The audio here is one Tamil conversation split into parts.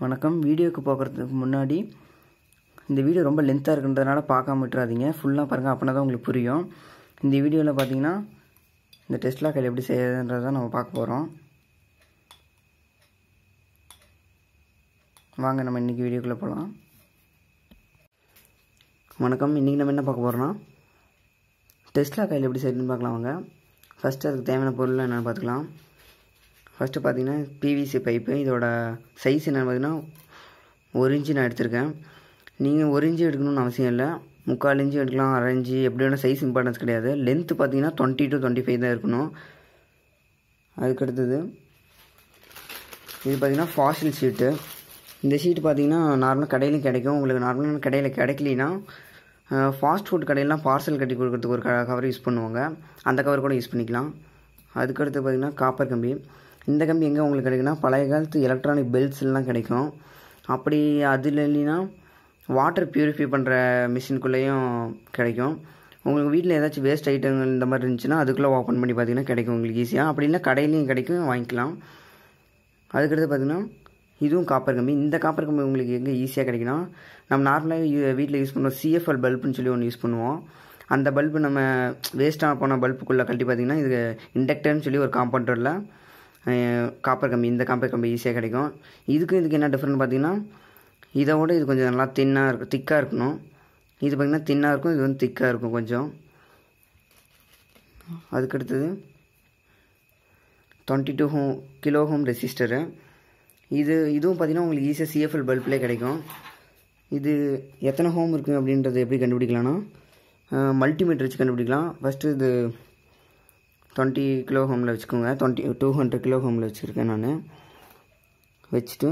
வணக்கம் வீடியோக்கு போகிறதுக்கு முன்னாடி இந்த வீடியோ ரொம்ப லென்த்தாக இருக்குன்றதுனால பார்க்காம விட்டுறாதீங்க ஃபுல்லாக பாருங்கள் அப்படின்னா தான் உங்களுக்கு புரியும் இந்த வீடியோவில் பார்த்தீங்கன்னா இந்த டெஸ்ட்லா கையில் எப்படி செய்யறதுன்றதை நம்ம பார்க்க போகிறோம் வாங்க நம்ம இன்றைக்கி வீடியோக்குள்ளே போகலாம் வணக்கம் இன்றைக்கி நம்ம என்ன பார்க்க போகிறோம்னா டெஸ்ட்லா கையில் எப்படி செய்யணும்னு பார்க்கலாம் வாங்க ஃபஸ்ட்டு அதுக்கு தேவையான பொருள் என்னென்னு பார்த்துக்கலாம் ஃபஸ்ட்டு பார்த்தீங்கன்னா பிவிசி பைப்பு இதோட சைஸ் என்னென்னு பார்த்தீங்கன்னா ஒரு இன்ச்சு நான் எடுத்திருக்கேன் நீங்கள் ஒரு இன்ச்சு எடுக்கணும்னு அவசியம் இல்லை முக்கால் இன்ச்சு எடுக்கலாம் அரை இன்ச்சு எப்படி வேணால் சைஸ் இம்பார்ட்டன்ஸ் கிடையாது லென்த்து பார்த்தீங்கன்னா டுவெண்ட்டி டு டுவெண்ட்டி ஃபைவ் தான் இருக்கணும் அதுக்கடுத்தது இது பார்த்திங்கன்னா ஃபாசில் ஷீட்டு இந்த ஷீட் பார்த்தீங்கன்னா நார்மலாக கடையிலையும் கிடைக்கும் உங்களுக்கு நார்மலான கடையில் கிடைக்கலினா ஃபாஸ்ட் ஃபுட் கடையிலாம் பார்சல் கட்டி கொடுக்கறதுக்கு ஒரு க கவர் யூஸ் பண்ணுவாங்க அந்த கவர் கூட யூஸ் பண்ணிக்கலாம் அதுக்கடுத்து பார்த்திங்கன்னா காப்பர் கம்பி இந்த கம்பி எங்கே உங்களுக்கு கிடைக்குன்னா பழைய காலத்து எலக்ட்ரானிக் பெல்ட்ஸ்லாம் கிடைக்கும் அப்படி அதில் இல்லைன்னா வாட்டர் ப்யூரிஃபை பண்ணுற மிஷினுக்குள்ளேயும் கிடைக்கும் உங்களுக்கு வீட்டில் ஏதாச்சும் வேஸ்ட் ஐட்டங்கள் இந்த மாதிரி இருந்துச்சுன்னா அதுக்குள்ளே ஓப்பன் பண்ணி பார்த்தீங்கன்னா கிடைக்கும் உங்களுக்கு ஈஸியாக அப்படி இல்லை கடையிலையும் கிடைக்கும் வாங்கிக்கலாம் அதுக்கடுத்து பார்த்திங்கன்னா இதுவும் காப்பர் கம்பி இந்த காப்பர் கம்பி உங்களுக்கு எங்கே ஈஸியாக கிடைக்குன்னா நம்ம நார்மலாக வீட்டில் யூஸ் பண்ணுவோம் சிஎஃப்எல் பல்புன்னு சொல்லி ஒன்று யூஸ் பண்ணுவோம் அந்த பல்பு நம்ம வேஸ்ட்டாக போன பல்புக்குள்ளே கட்டி பார்த்திங்கன்னா இது இண்டக்டர்னு சொல்லி ஒரு காம்பவுண்டரில் காப்பர் கம்பி இந்த காப்பர் கம்பி ஈஸியாக கிடைக்கும் இதுக்கும் இதுக்கு என்ன டிஃப்ரெண்ட் பார்த்தீங்கன்னா இதை விட இது கொஞ்சம் நல்லா தின்னாக இருக்கும் திக்காக இருக்கணும் இது பார்த்திங்கன்னா தின்னாக இருக்கும் இது வந்து திக்காக இருக்கும் கொஞ்சம் அதுக்கடுத்தது twenty two ohm kilo ohm resistor இது இதுவும் பார்த்திங்கன்னா உங்களுக்கு ஈஸியாக சிஎஃப்எல் பல்ப்லேயே கிடைக்கும் இது எத்தனை ஹோம் இருக்குது அப்படின்றது எப்படி கண்டுபிடிக்கலாம்னா மல்டிமீட்டர் வச்சு கண்டுபிடிக்கலாம் ஃபஸ்ட்டு இது டுவெண்ட்டி கிலோ ஹோமில் வச்சுக்கோங்க டுவெண்ட்டி டூ ஹண்ட்ரட் கிலோ ஹோமில் வச்சுருக்கேன் நான் வச்சுட்டு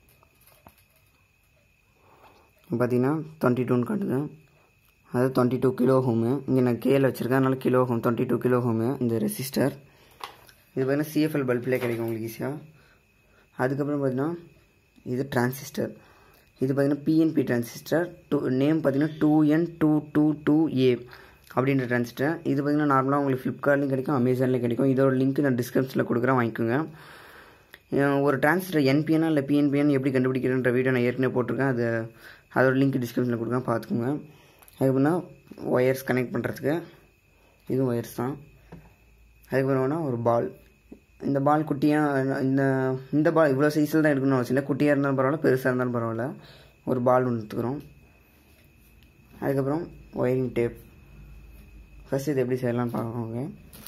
பார்த்தீங்கன்னா டுவெண்ட்டி டூன்னு காட்டுது அது டுவெண்ட்டி டூ கிலோ ஹோமு இங்கே நான் கேல வச்சுருக்கேன் அதனால் kilo ohm twenty two kilo ohm இந்த ரெசிஸ்டர் இது பார்த்தீங்கன்னா சிஎஃப்எல் பல்ப்லேயே கிடைக்கும் உங்களுக்கு ஈஸியாக அதுக்கப்புறம் பார்த்தீங்கன்னா இது டிரான்சிஸ்டர் இது பார்த்தீங்கன்னா பிஎன்பி டிரான்சிஸ்டர் டூ நேம் பார்த்தீங்கன்னா two N two two two A அப்படின்ற டிரான்சிஸ்டர் இது பார்த்திங்கன்னா நார்மலாக உங்களுக்கு ஃப்ளிப்கார்ட்லேயும் கிடைக்கும் அமேசான்லேயும் கிடைக்கும் இதோட லிங்க் நான் டிஸ்கிரிப்ஷனில் கொடுக்குறேன் வாங்கிக்கோங்க ஒரு டிரான்சிஸ்டர் என்பிஎனா இல்லை பிஎன்பிஎன் எப்படி கண்டுபிடிக்கிறன்ற வீடியோ நான் ஏற்கனவே போட்டிருக்கேன் அது அதோட லிங்க் டிஸ்கிரிப்ஷனில் கொடுக்குறேன் பார்த்துக்கோங்க அதுக்கப்புறம்னா ஒயர்ஸ் கனெக்ட் பண்ணுறதுக்கு இதுவும் ஒயர்ஸ் தான் அதுக்கப்புறம்னா ஒரு பால் இந்த பால் குட்டியாக இந்த இந்த பால் இவ்வளோ சைஸில் தான் எடுக்கணும் அவசியம் இல்லை குட்டியாக இருந்தாலும் பரவாயில்ல பெருசாக இருந்தாலும் பரவாயில்ல ஒரு பால் ஒன்று எடுத்துக்கிறோம் அதுக்கப்புறம் ஒயரிங் டேப் ஃபஸ்ட் இது எப்படி செய்யலாம்னு பார்க்கோங்க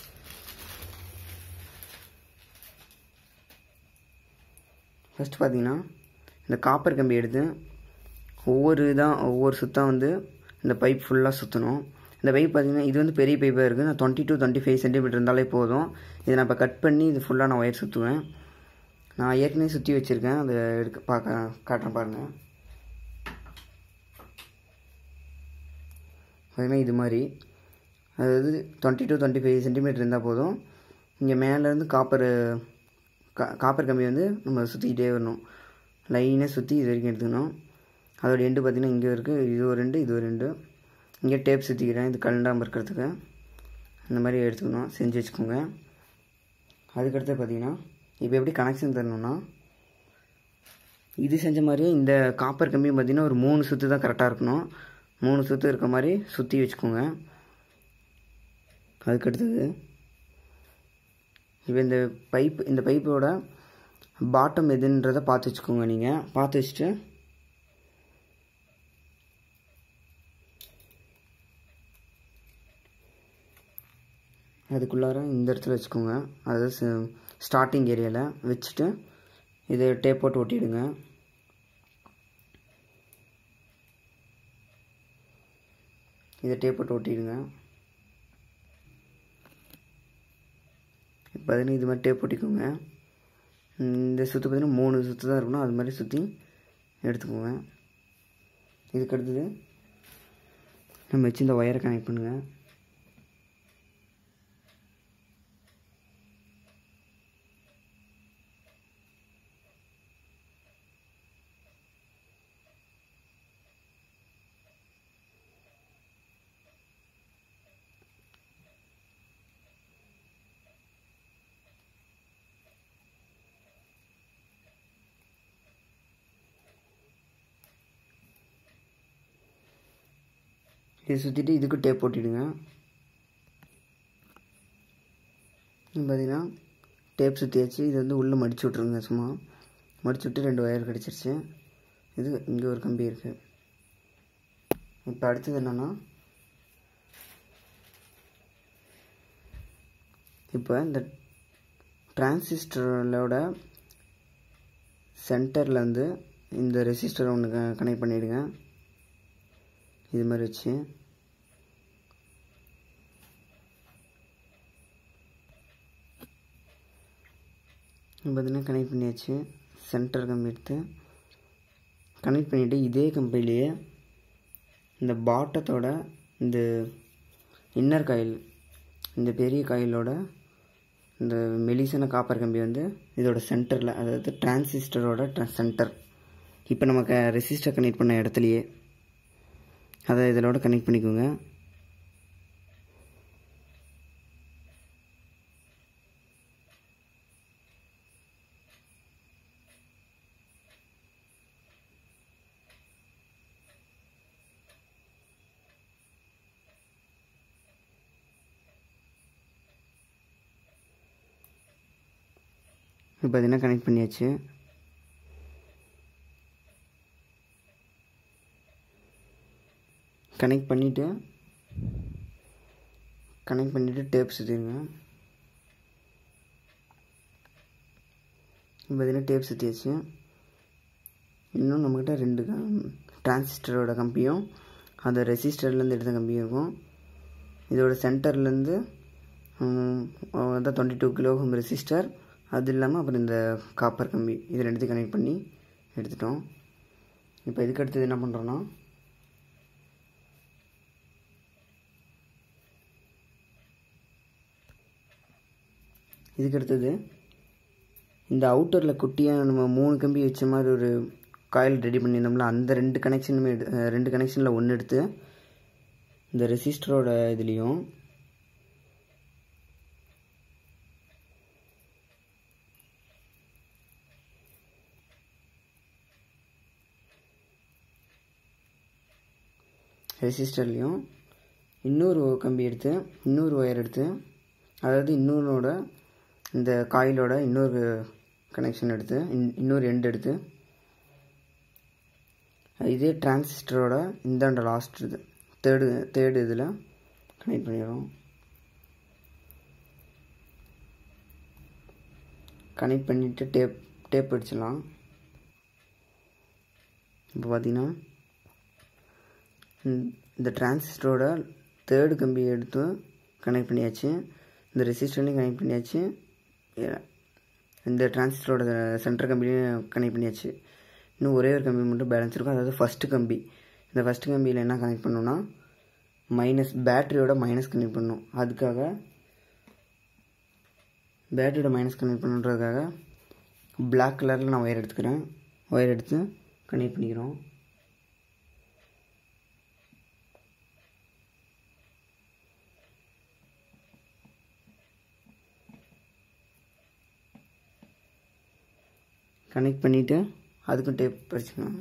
ஃபஸ்ட் பார்த்தீங்கன்னா இந்த காப்பர் கம்பி எடுத்து ஒவ்வொரு இதாக ஒவ்வொரு சுத்தம் வந்து இந்த பைப் ஃபுல்லாக சுற்றணும் இந்த பைப் பார்த்திங்கன்னா இது வந்து பெரிய பைப்பாக இருக்குது நான் twenty to twenty five centimetre இருந்தாலே போதும் இதை நான் இப்போ கட் பண்ணி இது ஃபுல்லாக நான் ஒயர் சுற்றுவேன் நான் ஏற்கனவே சுற்றி வச்சுருக்கேன் அதை எடுக்க பார்க்க காட்டுறேன் பாருங்கள் பார்த்தீங்கன்னா இது மாதிரி அதாவது twenty to twenty five centimetre இருந்தால் போதும் இங்கே மேலேருந்து காப்பர் கா காப்பர் கம்பி வந்து நம்ம சுற்றிக்கிட்டே வரணும் லைனாக சுற்றி இது வரைக்கும் எடுத்துக்கணும் அதோட எண்டு பார்த்திங்கன்னா இங்கே இருக்குது இது ஒரு ரெண்டு இது ஒரு ரெண்டு இங்கே டேப் சுற்றிக்கிறேன் இது கலண்டாமல் இருக்கிறதுக்கு இந்த மாதிரி எடுத்துக்கணும் செஞ்சு வச்சுக்கோங்க அதுக்கடுத்து பார்த்திங்கன்னா இப்போ எப்படி கனெக்ஷன் தரணும்னா இது செஞ்ச மாதிரியே இந்த காப்பர் கம்பியும் பார்த்திங்கன்னா ஒரு மூணு சுற்று தான் கரெக்டாக இருக்கணும் மூணு சுற்று இருக்க மாதிரி சுற்றி வச்சுக்கோங்க அதுக்கடுத்தது இப்போ இந்த பைப் இந்த பைப்போட பாட்டம் எதுன்றதை பார்த்து வச்சுக்கோங்க நீங்கள் பார்த்து வச்சுட்டு அதுக்குள்ளார இந்த இடத்துல வச்சுக்கோங்க அதாவது ஸ்டார்டிங் ஏரியாவில் வச்சுட்டு இதை டேப் போட்டு ஒட்டிடுங்க இதை டேப் போட்டு ஒட்டிடுங்க இப்போ பார்த்தீங்கன்னா இது மாதிரி டேப் ஒட்டிக்கோங்க இந்த சுற்று பார்த்தீங்கன்னா மூணு சுற்று தான் இருக்கணும் அது மாதிரி சுற்றி எடுத்துக்கோங்க இதுக்கு அடுத்தது நம்ம வச்சு இந்த ஒயரை கனெக்ட் பண்ணுங்கள் இது சுற்றிட்டு இதுக்கு டேப் போட்டிடுங்க பார்த்தீங்கன்னா டேப் சுற்றியாச்சு இது வந்து உள்ளே மடிச்சு விட்ருங்க சும்மா மடிச்சு விட்டு ரெண்டு ஒயர் கிடச்சிருச்சு இது இங்கே ஒரு கம்பி இருக்குது இப்போ அடுத்தது என்னென்னா இப்போ இந்த டிரான்சிஸ்டரோட சென்டரில் வந்து இந்த ரெசிஸ்டரை ஒன்று கனெக்ட் பண்ணிவிடுங்க இது மாதிரி வச்சு பார்த்தீங்கன்னா கனெக்ட் பண்ணியாச்சு சென்டர் கம்பி எடுத்து கனெக்ட் பண்ணிவிட்டு இதே கம்பிலேயே இந்த பாட்டத்தோட இந்த இன்னர் காயில் இந்த பெரிய காயிலோட இந்த மெலிசான காப்பர் கம்பி வந்து இதோட சென்டரில் அதாவது டிரான்சிஸ்டரோட சென்டர் இப்போ நமக்கு ரெசிஸ்டர் கனெக்ட் பண்ண இடத்துலையே அதை இதோட கனெக்ட் பண்ணிக்கோங்க இப்போ பார்த்தீங்கன்னா கனெக்ட் பண்ணியாச்சு கனெக்ட் பண்ணிவிட்டு கனெக்ட் பண்ணிவிட்டு டேப் சுற்றிடுங்க பார்த்தீங்கன்னா டேப் சுற்றியாச்சு இன்னும் நம்மக்கிட்ட ரெண்டு டிரான்சிஸ்டரோட கம்பியும் அந்த ரெசிஸ்டர்லேருந்து எடுத்த கம்பியும் இருக்கும் இதோட சென்டர்லேருந்து அதான் twenty two kilo ohm resistor அது இல்லாமல் அப்புறம் இந்த காப்பர் கம்பி இது ரெண்டுத்தையும் கனெக்ட் பண்ணி எடுத்துட்டோம் இப்போ இதுக்கு அடுத்தது என்ன பண்ணுறோன்னா இதுக்கு அடுத்தது இந்த அவுட்டரில் குட்டியாக நம்ம மூணு கம்பி வச்ச மாதிரி ஒரு காயில் ரெடி பண்ணியிருந்தோம்ல அந்த ரெண்டு கனெக்ஷனுமே எடு ரெண்டு கனெக்ஷனில் ஒன்று எடுத்து இந்த ரெசிஸ்டரோட இதுலேயும் ரெசிஸ்டர்லேயும் இன்னொரு கம்பி எடுத்து இன்னொரு ஒயர் எடுத்து அதாவது இன்னொரோட இந்த காயிலோட இன்னொரு கனெக்ஷன் எடுத்து இன்னொரு எண்ட் எடுத்து இதே டிரான்சிஸ்டரோட இந்தாண்ட லாஸ்ட் இது தேர்டு தேர்டு இதில் கனெக்ட் பண்ணிடுறோம் கனெக்ட் பண்ணிவிட்டு டேப் டேப் அடிச்சிடலாம் இப்போ பார்த்தீங்கன்னா இந்த டிரான்சிஸ்டரோட தேர்டு கம்பி எடுத்து கனெக்ட் பண்ணியாச்சு இந்த ரெசிஸ்டர்லையும் கனெக்ட் பண்ணியாச்சு இந்த டிரான்சிஸ்டரோட சென்டர் கம்பிலையும் கனெக்ட் பண்ணியாச்சு இன்னும் ஒரே ஒரு கம்பி மட்டும் பேலன்ஸ் இருக்கும் அதாவது ஃபஸ்ட்டு கம்பி இந்த ஃபஸ்ட்டு கம்பியில் என்ன கனெக்ட் பண்ணணும்னா மைனஸ் பேட்டரியோட மைனஸ் கனெக்ட் பண்ணணும் அதுக்காக பேட்டரியோட மைனஸ் கனெக்ட் பண்ணுறதுக்காக பிளாக் கலரில் நான் ஒயர் எடுத்துக்கிறேன் ஒயர் எடுத்து கனெக்ட் பண்ணிக்கிறோம் கனெக்ட் பண்ணிவிட்டு அதுக்கும் டேப் படிச்சுக்கலாம்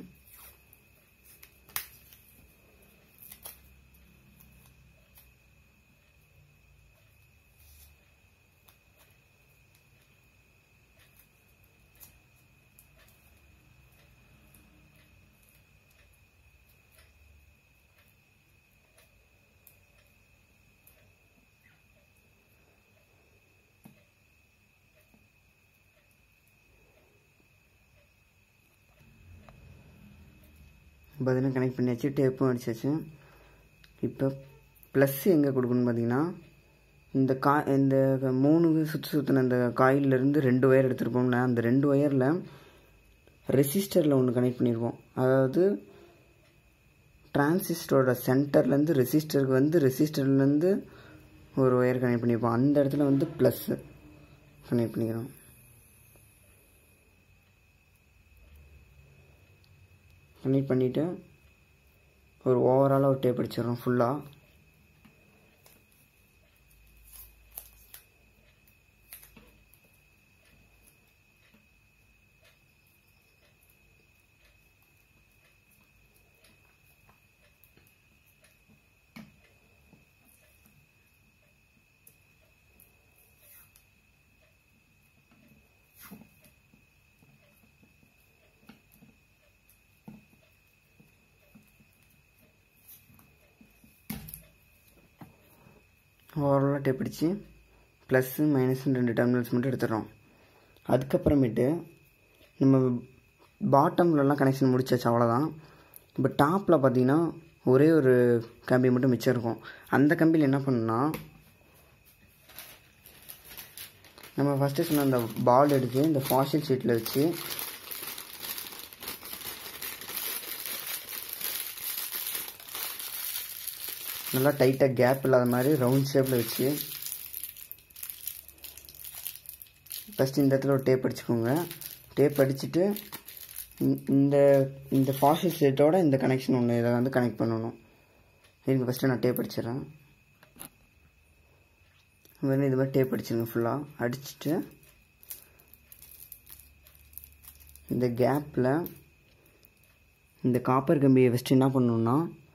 பார்த்தீங்கன்னா கனெக்ட் பண்ணியாச்சு டேப்பும் அடிச்சாச்சு இப்போ ப்ளஸ் எங்கே கொடுக்கணும்னு பார்த்தீங்கன்னா இந்த கா இந்த மூணு சுற்று சுற்றின அந்த காயிலிருந்து ரெண்டு ஒயர் எடுத்துருப்போம்ல அந்த ரெண்டு ஒயரில் ரெசிஸ்டரில் ஒன்று கனெக்ட் பண்ணியிருப்போம் அதாவது டிரான்சிஸ்டரோட சென்டர்லேருந்து ரெசிஸ்டருக்கு வந்து ரெசிஸ்டர்லேருந்து ஒரு ஒயர் கனெக்ட் பண்ணியிருப்போம் அந்த இடத்துல வந்து ப்ளஸ்ஸு கனெக்ட் பண்ணிக்கிறோம் கனெக்ட் பண்ணிவிட்டு ஒரு ஓவராலாக ஒரு டேப் அடிச்சிடுறோம் ஃபுல்லாக ஓவராலாக டேப் அடித்து ப்ளஸ்ஸு மைனஸ்னு ரெண்டு டெர்மினல்ஸ் மட்டும் எடுத்துடுறோம் அதுக்கப்புறமேட்டு நம்ம பாட்டம்லலாம் கனெக்ஷன் முடிச்சாச்சு அவ்வளோதான் இப்போ டாப்பில் பார்த்தீங்கன்னா ஒரே ஒரு கம்பி மட்டும் மிச்சம் இருக்கும் அந்த கம்பியில் என்ன பண்ணணும்னா நம்ம ஃபஸ்ட்டு சொன்ன அந்த பால் எடுத்து இந்த ஃபாஷில் ஷீட்டில் வச்சு நல்லா டைட்டாக கேப் இல்லாத மாதிரி ரவுண்ட் ஷேப்பில் வச்சு ஃபஸ்ட்டு இந்த இடத்துல ஒரு டேப் அடிச்சுக்கோங்க டேப் அடிச்சுட்டு இந்த இந்த ஃபாஷில் ஷீட்டோட இந்த கனெக்ஷன் ஒன்று இதை வந்து கனெக்ட் பண்ணணும் இதுக்கு ஃபஸ்ட்டு நான் டேப் அடிச்சிடறேன் வந்து இது மாதிரி டேப் அடிச்சிருங்க ஃபுல்லாக அடிச்சுட்டு இந்த கேப்பில் இந்த காப்பர் கம்பியை ஃபஸ்ட்டு என்ன பண்ணணுன்னா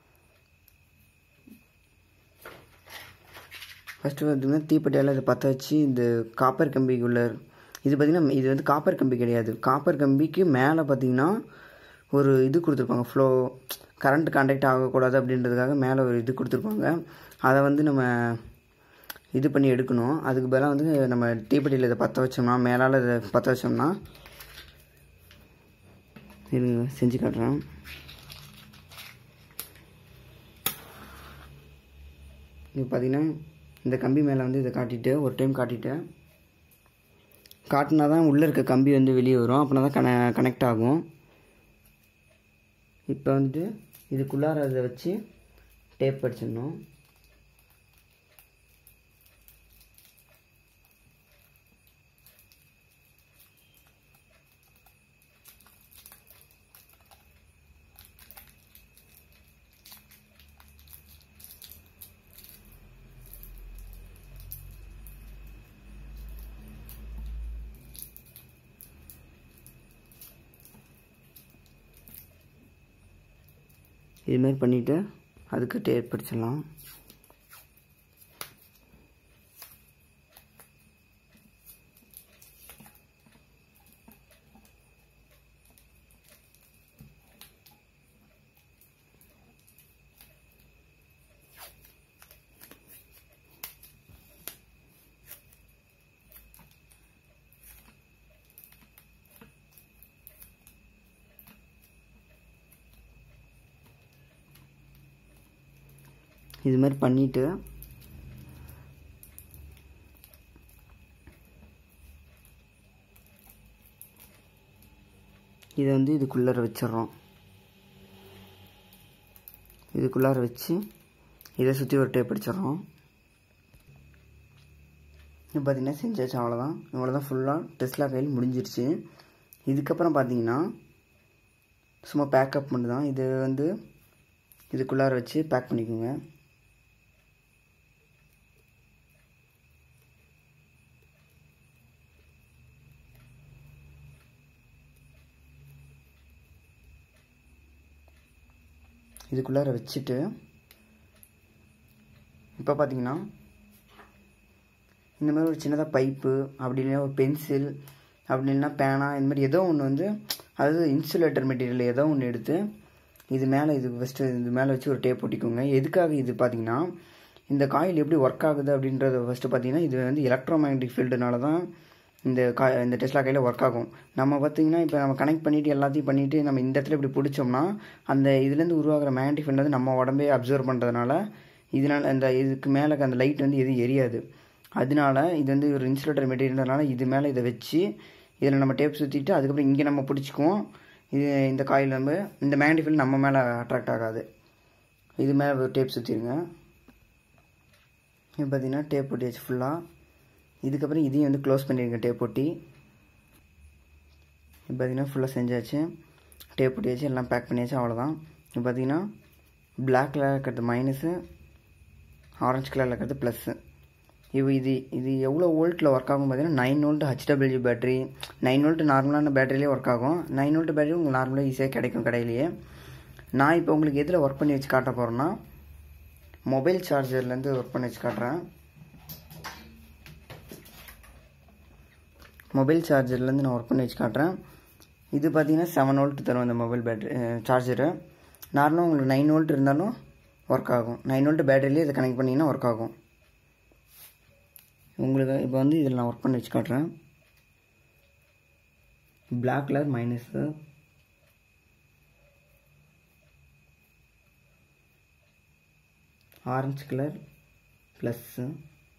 ஃபஸ்ட்டு பார்த்தீங்கன்னா தீப்பெட்டியால் இதை பற்ற வச்சு இந்த காப்பர் கம்பிக்குள்ள இது பார்த்திங்கன்னா இது வந்து காப்பர் கம்பி கிடையாது காப்பர் கம்பிக்கு மேலே பார்த்தீங்கன்னா ஒரு இது கொடுத்துருப்பாங்க ஃப்ளோ கரண்ட் கான்டாக்ட் ஆகக்கூடாது அப்படின்றதுக்காக மேலே ஒரு இது கொடுத்துருப்பாங்க அதை வந்து நம்ம இது பண்ணி எடுக்கணும் அதுக்கு பதிலாக வந்து நம்ம தீப்பெட்டியில் இதை பற்ற வச்சோம்னா மேலால் இதை பற்ற வச்சோம்னா இது செஞ்சு காட்டுறேன் இது பார்த்திங்கன்னா இந்த கம்பி மேலே வந்து இதை காட்டிட்டு ஒரு டைம் காட்டிட்டு காட்டினா தான் உள்ளே இருக்க கம்பி வந்து வெளியே வரும் அப்படின்னா தான் கன கனெக்ட் ஆகும் இப்போ வந்துட்டு இதுக்குள்ளார அதை வச்சு டேப் அடிச்சிடணும் இதுமாரி பண்ணிவிட்டு அதுக்கு டேப் அடிச்சிடலாம் இது மாதிரி பண்ணிவிட்டு இதை வந்து இதுக்குள்ளார வச்சிடுறோம் இதுக்குள்ளார வச்சு இதை சுற்றி ஒரு டேப் அடிச்சிடுறோம் இப்போ பார்த்தீங்கன்னா செஞ்சாச்சு அவ்வளோதான் இவ்வளோதான் ஃபுல்லாக டெஸ்லா கையில் முடிஞ்சிருச்சு இதுக்கப்புறம் பார்த்தீங்கன்னா சும்மா பேக்கப் மட்டும் தான் இது வந்து இதுக்குள்ளார வச்சு பேக் பண்ணிக்கோங்க இதுக்குள்ளார வச்சுட்டு இப்போ பார்த்தீங்கன்னா இந்த மாதிரி ஒரு சின்னதாக பைப்பு அப்படி இல்லைன்னா ஒரு பென்சில் அப்படி இல்லைன்னா பேனா இந்த மாதிரி ஏதோ ஒன்று வந்து அதாவது இன்சுலேட்டர் மெட்டீரியல் ஏதோ ஒன்று எடுத்து இது மேலே இது ஃபஸ்ட்டு இது மேலே வச்சு ஒரு டேப் ஒட்டிக்கோங்க எதுக்காக இது பார்த்தீங்கன்னா இந்த காயில் எப்படி ஒர்க் ஆகுது அப்படின்றத ஃபஸ்ட்டு பார்த்தீங்கன்னா இது வந்து எலக்ட்ரோ மேக்னட்டிக் ஃபீல்டுனால தான் இந்த கா இந்த டெஸ்லா கையில் ஒர்க் ஆகும் நம்ம பார்த்தீங்கன்னா இப்போ நம்ம கனெக்ட் பண்ணிவிட்டு எல்லாத்தையும் பண்ணிவிட்டு நம்ம இந்த இடத்துல இப்படி பிடிச்சோம்னா அந்த இதுலேருந்து உருவாகிற மேக்னட்டிக் ஃபீல்டு வந்து நம்ம உடம்பே அப்சர்வ் பண்ணுறதுனால இதனால் அந்த இதுக்கு மேலே அந்த லைட் வந்து எதுவும் எரியாது அதனால இது வந்து ஒரு இன்சுலேட்டர் மெட்டீரியல்னால இது மேலே இதை வச்சு இதில் நம்ம டேப் சுற்றிட்டு அதுக்கப்புறம் இங்கே நம்ம பிடிச்சிக்குவோம் இது இந்த காயில் நம்ம இந்த மேக்னட்டிக் ஃபீல்டு நம்ம மேலே அட்ராக்ட் ஆகாது இது மேலே டேப் சுற்றிடுங்க இப்போ பார்த்தீங்கன்னா டேப் ஒட்டியாச்சு ஃபுல்லாக இதுக்கப்புறம் இதையும் வந்து க்ளோஸ் பண்ணிடுங்க டேப் ஒட்டி இப்போ பார்த்தீங்கன்னா ஃபுல்லாக செஞ்சாச்சு டேப் ஒட்டியாச்சு எல்லாம் பேக் பண்ணியாச்சு அவ்வளோதான் இப்போ பார்த்தீங்கன்னா பிளாக் கலர் இருக்கிறது மைனஸு ஆரஞ்சு கலரில் இருக்கிறது ப்ளஸ்ஸு இப்போ இது இது எவ்வளோ வோல்ட்டில் ஒர்க் ஆகும் பார்த்தீங்கன்னா nine volt HW battery nine volt நார்மலான பேட்டரியிலே ஒர்க் ஆகும் நைன் வோல்ட் பேட்டரி உங்களுக்கு நார்மலாக ஈஸியாக கிடைக்கும் கடையிலேயே நான் இப்போ உங்களுக்கு எதில் ஒர்க் பண்ணி வச்சு காட்ட போகிறேன்னா மொபைல் சார்ஜர்லேருந்து ஒர்க் பண்ணி வச்சு காட்டுறேன் மொபைல் சார்ஜர்லேருந்து நான் ஒர்க் பண்ணி வச்சு காட்டுறேன் இது பார்த்தீங்கன்னா செவன் வோல்ட் தரும் இந்த மொபைல் பேட்டரி சார்ஜரு நார்மலாக உங்களுக்கு நைன் வோல்ட் இருந்தாலும் ஒர்க் ஆகும் நைன் வோல்ட் பேட்டரியிலே இதை கனெக்ட் பண்ணிங்கன்னா ஒர்க் ஆகும் உங்களுக்கு இப்போ வந்து இதில் நான் ஒர்க் பண்ணி வச்சு காட்டுறேன் black colour minus orange colour plus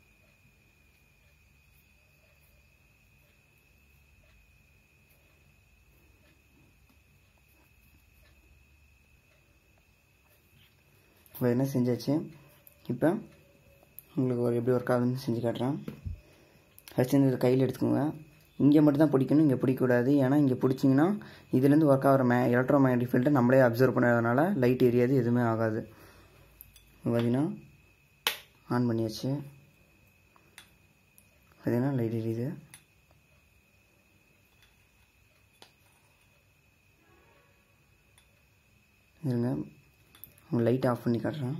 இப்போ என்ன செஞ்சாச்சு இப்போ உங்களுக்கு ஒரு எப்படி ஒர்க் ஆகுதுன்னு செஞ்சு காட்டுறேன் ஃபஸ்ட்டு இந்த கையில் எடுத்துக்கோங்க இங்கே மட்டும் தான் பிடிக்கணும் இங்கே பிடிக்கக்கூடாது ஏன்னா இங்கே பிடிச்சிங்கன்னா இதுலேருந்து ஒர்க் ஆகிற மே எலக்ட்ரோ மேக்னெட்டிக் ஃபீல்டை நம்மளே அப்சர்வ் பண்ணாதனால லைட் எரியாது எதுவுமே ஆகாது பார்த்தீங்கன்னா ஆன் பண்ணியாச்சு பார்த்தீங்கன்னா லைட் எரியுது இருங்க உங்கள் லைட் ஆஃப் பண்ணி காட்டுறேன்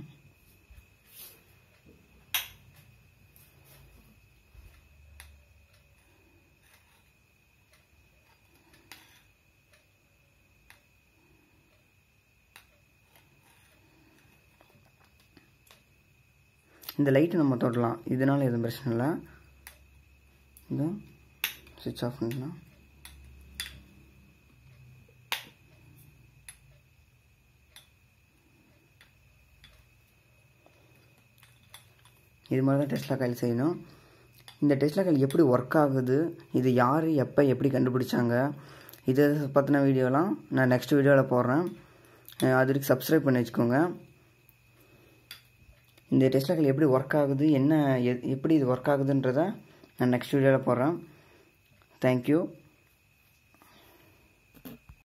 இந்த லைட்டு நம்ம தொடலாம் இதனால் எதுவும் பிரச்சனை இல்லை இது சுவிட்ச் ஆஃப் பண்ணிக்கலாம் இது மாதிரி தான் டெஸ்லா காயில் செய்யணும் இந்த டெஸ்லா காயில் எப்படி ஒர்க் ஆகுது இது யார் எப்போ எப்படி கண்டுபிடிச்சாங்க இதை பற்றின வீடியோலாம் நான் நெக்ஸ்ட் வீடியோவில் போடுறேன் அது வரைக்கும் சப்ஸ்கிரைப் பண்ணி வச்சுக்கோங்க இந்த டெஸ்லா காயில் எப்படி ஒர்க் ஆகுது என்ன எப்படி இது ஒர்க் ஆகுதுன்றதை நான் நெக்ஸ்ட் வீடியோவில் போடுறேன் தேங்க்யூ